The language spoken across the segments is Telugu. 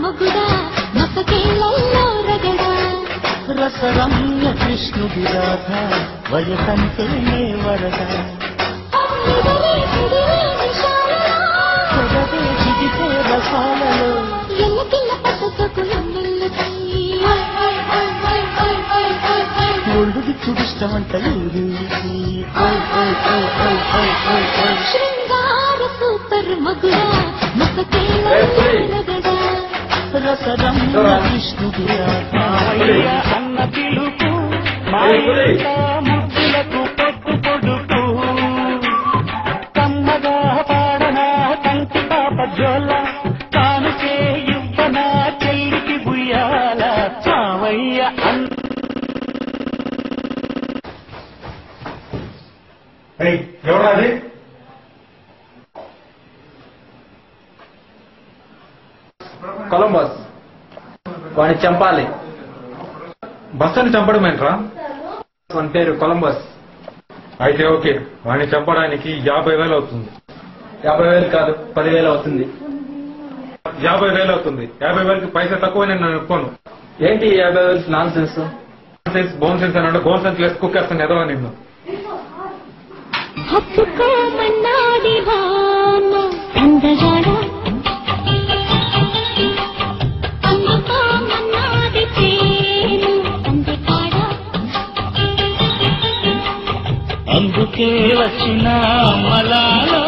మగుడా మసకేళ్ళల్లో రగడా రసరమ్య కృష్ణుడి రాధ వయసంతేనే వరద నిదరే నిదిరే నిషారదా పొగవే దిగితే రసాలలో ఎల్లకిల్ల పససకు ఎన్నెల్లుతాయి ఒళ్ళుది చుడిష్టమంట శృంగార సూపర్ మగుడా మసకేళ్ళల్లో రగడా రసరమ్య కృష్ణుడి రాధ అన్న పిలుపు మా ఇంట ముద్దులకు పొద్దు పొడుపు కమ్మగా పాడనా కంటి పాప జోల తాను చేయుబ్బన చెల్లికి బుయ్యాల చావయ్య అన్న ఏయ్, ఎవరా అది కొలంబస్ వాడిని చంపాలి బస్సుని చంపడం ఏంట్రా వాని పేరు కొలంబస్ అయితే ఓకే వాడిని చంపడానికి యాభై వేలు అవుతుంది యాభై వేలు కాదు పదివేలు అవుతుంది యాభై వేలు అవుతుంది యాభై వేలకి పైసా తక్కువ నేను ఒప్పుకోను ఏంటి ఈ యాభై వేలు nonsense sense bone sense అని అంటే గోన్ సెన్స్ లేసి కుక్కేస్తాను ఎదవా నిన్ను హత్తుకోమన్నాడి భామ అందగాడ అందుకోమన్నాడి ప్రేమ అందగాడ అందుకే వచ్చిన మలాలో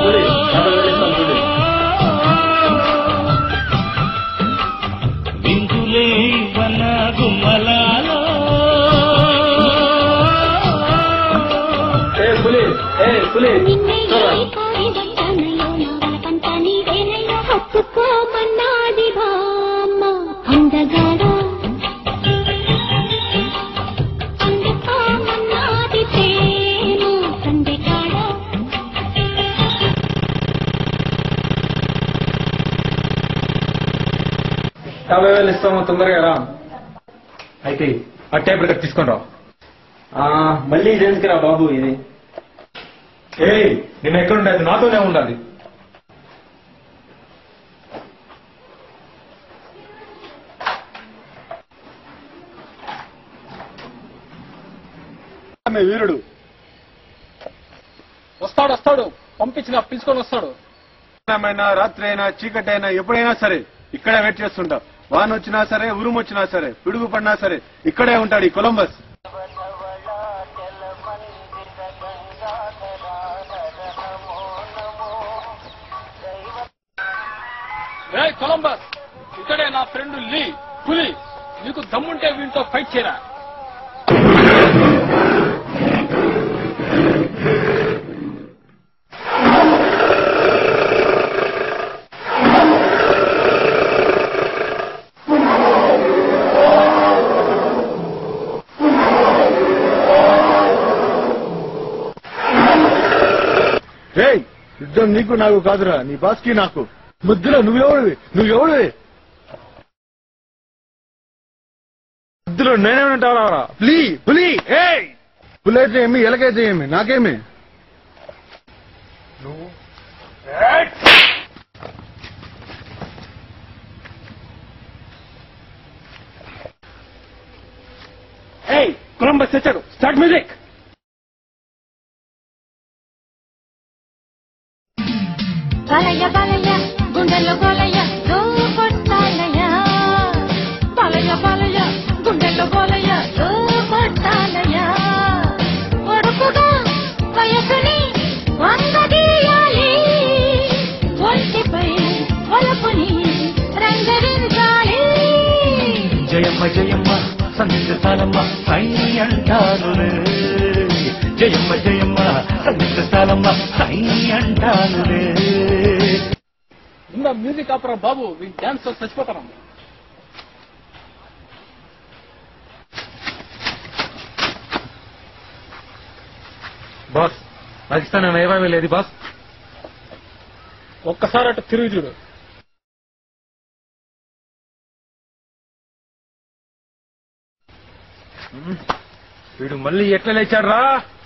బిందులే వన గుమ్మలాలో ఏ పులి ఏ పులి నిన్నే ఏ కోరి వంటనలో నవలకంత నీవేనయ్యో హత్తుకోమన్నాడి భామ అందగాడ అందుకోమన్నాడి ప్రేమ అందగాడ యాభై వేలు ఇస్తాము తొందరగా రా అయితే ఆ టేప్ రికార్డ్ తీసుకొని రా ఆ, మళ్ళీ ఇదేందుకు రా బాబు ఇది ఏయ్ నేను ఎక్కడుండే అది నాతోనే ఉండాలి ఆమె వీరుడు వస్తాడు వస్తాడు పంపించిన పిలుచుకొని వస్తాడు అయినా రాత్రి అయినా చీకటి అయినా ఎప్పుడైనా సరే ఇక్కడే వెయిట్ చేస్తుంటా వాన్ వచ్చినా సరే ఉరుము వచ్చినా సరే పిడుగు పడినా సరే ఇక్కడే ఉంటాడు ఈ కొలంబస్ రే కొలంబస్ ఇక్కడే నా ఫ్రెండ్ లీ పులి నీకు దమ్ముంటే వీటితో ఫైట్ చేయరా రేయ్ యుద్ధం నీకు నాకు కాదురా నీ బాస్కి నాకు ముద్దులో నువ్వెవడివి నువ్వెవడివి ముద్దులో నేనేమంటారా పులి పులి ఏయ్ పులైతే ఏమి ఎలకైతే ఏమి నాకేమి ఏయ్ కొలంబస్ తెచ్చాడు స్టార్ట్ మ్యూజిక్ బలయ బలయ గుండెల్లో బలయ దో కొట్టాలయ బలయ బలయ గుండెల్లో బలయ దో కొట్టాలయ ఒడుపుగా వయసుని వంగదీయాలి ఒంటిపై ఒలపుని రంగరించాలి జయమ్మ జయమ్మ సంగీతాలమ్మ సై అంటానులే జయమ్మ జయమ్మ సంగీతాలమ్మ సై అంటానులే ఇంకా మ్యూజిక్ ఆపరా బాబు వీడి డాన్స్ తో చచ్చిపోతాం బాస్ నాకు ఇస్తాను యాభై వేలు ఏది బాస్ ఒక్కసారి అటు తిరిగి చూడు వీడు మళ్ళీ ఎట్లా లేచాడు రా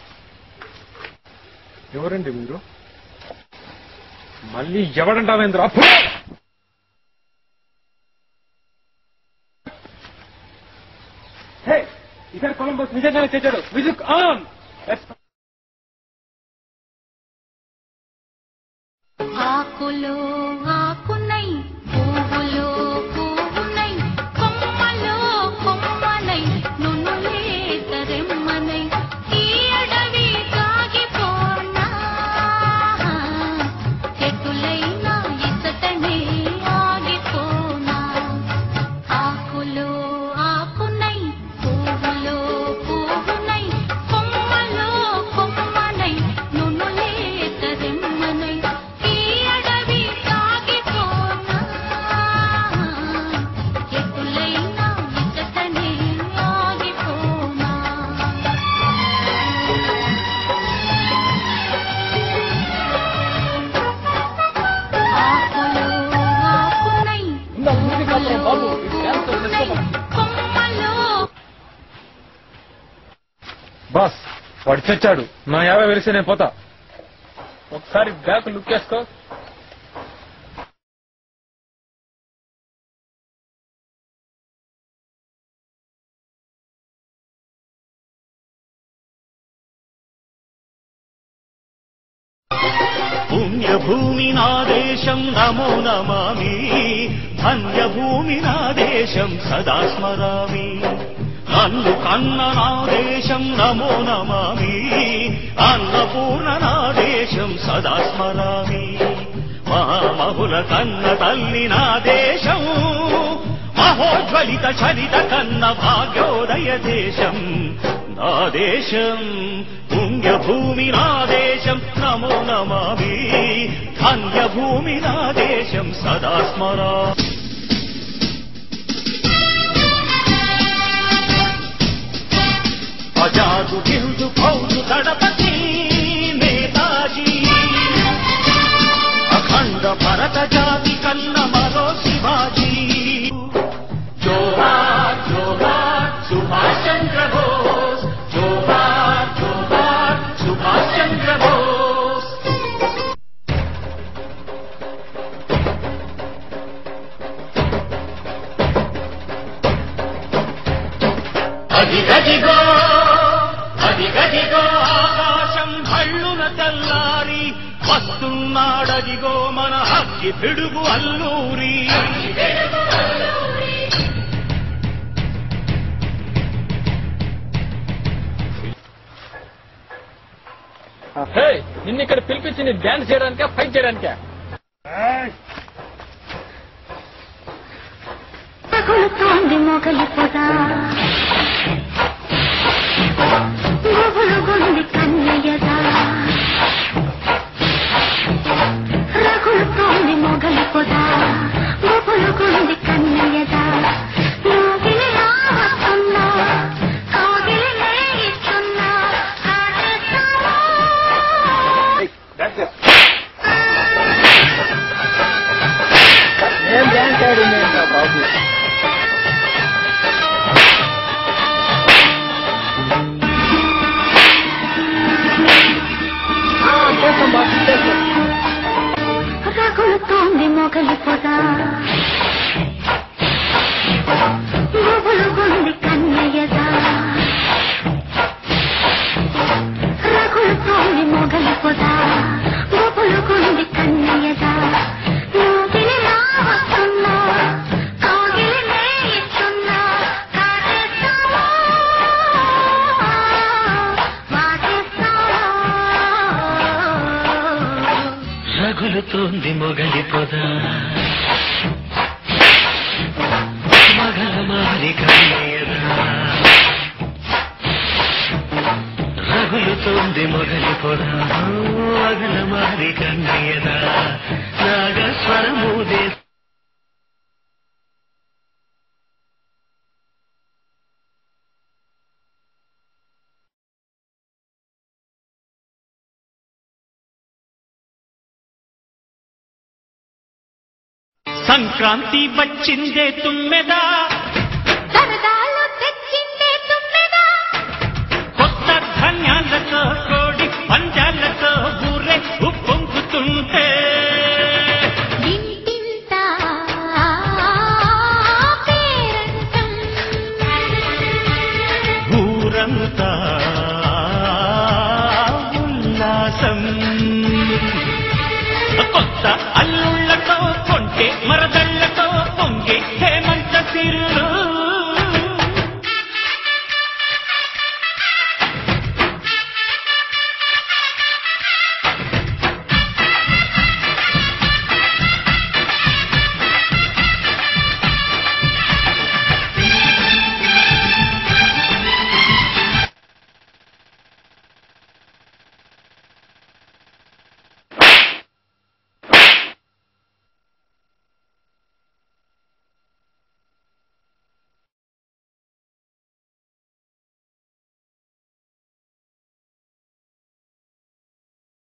ఎవరండి మీరు మళ్ళీ ఎవడంటావేంద్రా కొలంబస్ నిజంగానే చేశాడు మ్యూజిక్ ఆన్ ఆకులో ఆకునై పువ్వులో పువ్వునై కొమ్మలో కొమ్మనై నునులే తరెమ్మనై ఈ అడవి సాగిపోనా చెట్టులైనా ఇసటనే ఆగిపోనా ఆకులో ఆకునై పువ్వులో పువ్వునై కొమ్మలో కొమ్మనై నునులే తరెమ్మనై ఈ అడవి సాగిపోనా ఎటులైనా ఇసటనే ఆగిపోనా ఆకులో ఆకునై మ్యూజిక్ ఆపరా బాబు ఈ డాన్స్ చేసుకోమని కొమ్మలో బాస్ వాడు చచ్చాడు నా యాభై వెలిస్తే నేను పోతా ఒకసారి బ్యాక్ లుక్ వేసుకో పుణ్యభూమి నా దేశం నమో నమామి ధన్యభూమి నా దేశం సదా స్మరామి నన్ను కన్న నా దేశం నమో నమామి అన్నపూర్ణ నా దేశం సదా స్మరామి మహామహుల కన్న తల్లి నా దేశం మహోజ్వలిత చలిత కన్న భాగ్యోదయ దేశం నా దేశం పుణ్యభూమి నా దేశం నమో నమామి ధన్యభూమి నా దేశం సదా స్మరా అజాదు హిందు ఫౌజు దళపతి నేతాజీ అఖండ భరత జాతి కన్న మరో శివాజీ జోహార్ జోహార్ సుభాష్ చంద్ర బోస్ జోహార్ జోహార్ సుభాష్ చంద్ర బోస్ అదిగదిగో అదిగదిగో ఆకాశం భళ్ళున తెల్లారి వస్తున్నాడదిగో మన హక్కి పిడుగు అల్లూరి హే నిన్ను ఇక్కడ పిలిపించింది డాన్స్ చేయడానికా ఫైట్ చేయడానికా తగులుతోంది మొగలి పొద గుబులుగుంది కన్నయ్యదా రగులుతోంది మొగలి పొద గుబులుగుంది కన్నయ్యదా లోగిలి రావస్తున్నా కాగిలి నేగిస్తున్నా కాటేస్తావా ఏం డాన్స్ ఆడింది బాబు రగులుతోంది మొగలి పొద గుబులుగుంది కన్నయ్యదా రగులుతోంది మొగలి పొద గుబులుగుంది కన్నయ్యదా లోగిలి రావస్తున్నా కాగిలి నేయిస్తున్నా కాటేస్తావా వాటేస్తావా రగులుతోంది మొగలి పొద మగల మారి కన్నయ్యదా రగులుతోంది మొగలి పొద మగల మారి కన్నయ్యదా నాగస్వరముదే సంక్రాంతి వచ్చిందే తుమ్మెదా సరదాలు తెచ్చిందే తుమ్మెదా కొత్త ధాన్యాలతో కోడి పంజాలతో ఊరే ఉప్పొంగుతుంటే ఇంటింటా పేరంటం కోసం కొత్త అల్లుళ్ళతో కొంటే మరదళ్ళతో పొంగే హేమంత సిరులో